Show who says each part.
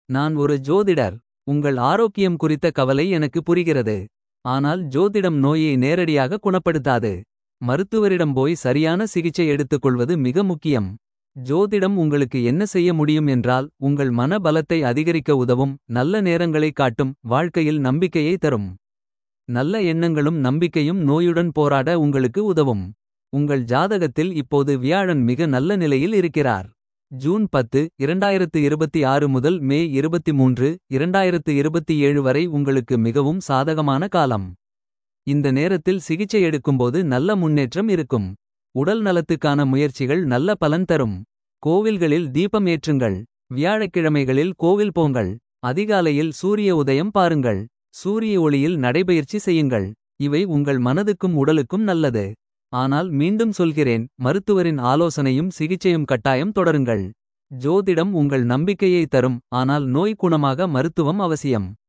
Speaker 1: நான் ஒரு ஜோதிடர் உங்கள் ஆரோக்கியம் குறித்த கவலை எனக்கு புரிகிறது ஆனால் ஜோதிடம் நோயை நேரடியாக குணப்படுத்தாது மருத்துவரிடம் போய் சரியான சிகிச்சை எடுத்துக்கொள்வது மிக முக்கியம் ஜோதிடம் உங்களுக்கு என்ன செய்ய முடியும் என்றால் உங்கள் மன பலத்தை அதிகரிக்க உதவும் நல்ல நேரங்களை காட்டும் வாழ்க்கையில் நம்பிக்கையை தரும் நல்ல எண்ணங்களும் நம்பிக்கையும் நோயுடன் போராட உங்களுக்கு உதவும் உங்கள் ஜாதகத்தில் இப்போது வியாழன் மிக நல்ல நிலையில் இருக்கிறார் ஜூன் பத்து இரண்டாயிரத்து இருபத்தி ஆறு முதல் மே இருபத்தி மூன்று இரண்டாயிரத்து இருபத்தி ஏழு வரை உங்களுக்கு மிகவும் சாதகமான காலம் இந்த நேரத்தில் சிகிச்சை எடுக்கும்போது நல்ல முன்னேற்றம் இருக்கும் உடல் நலத்துக்கான முயற்சிகள் நல்ல பலன் தரும் கோவில்களில் தீபம் ஏற்றுங்கள் வியாழக்கிழமைகளில் கோவில் போங்கள் அதிகாலையில் சூரிய உதயம் பாருங்கள் சூரிய ஒளியில் நடைபயிற்சி செய்யுங்கள் இவை உங்கள் மனதுக்கும் உடலுக்கும் நல்லது ஆனால் மீண்டும் சொல்கிறேன் மருத்துவரின் ஆலோசனையும் சிகிச்சையும் கட்டாயம் தொடருங்கள் ஜோதிடம் உங்கள் நம்பிக்கையை தரும் ஆனால் நோய் குணமாக மருத்துவம் அவசியம்